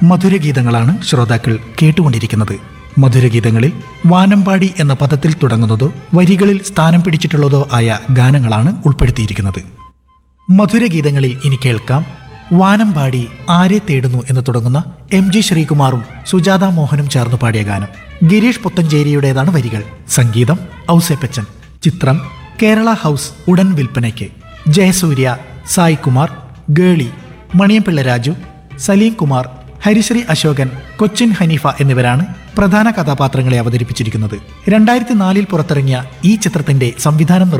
മധുരഗീതങ്ങളാണ് ശ്രോതാക്കൾ കേട്ടുകൊണ്ടിരിക്കുന്നത് മധുരഗീതങ്ങളിൽ വാനമ്പാടി എന്ന പദത്തിൽ തുടങ്ങുന്നതോ വരികളിൽ സ്ഥാനം പിടിച്ചിട്ടുള്ളതോ ആയ ഗാനങ്ങളാണ് ഉൾപ്പെടുത്തിയിരിക്കുന്നത് മധുരഗീതങ്ങളിൽ ഇനി കേൾക്കാം വാനമ്പാടി ആരെ തേടുന്നു എന്ന് തുടങ്ങുന്ന എം ജി ശ്രീകുമാറും സുജാത മോഹനും ചേർന്ന് പാടിയ ഗാനം ഗിരീഷ് പുത്തഞ്ചേരിയുടേതാണ് വരികൾ സംഗീതം ഔസേപ്പച്ചൻ ചിത്രം കേരള ഹൗസ് ഉടൻ വിൽപ്പനയ്ക്ക് ജയസൂര്യ സായ് കുമാർ ഗേളി മണിയംപിള്ള രാജു സലീം കുമാർ ഹരിശ്രീ അശോകൻ കൊച്ചിൻ ഹനീഫ എന്നിവരാണ് പ്രധാന കഥാപാത്രങ്ങളെ അവതരിപ്പിച്ചിരിക്കുന്നത് രണ്ടായിരത്തി നാലിൽ പുറത്തിറങ്ങിയ ഈ ചിത്രത്തിന്റെ സംവിധാനം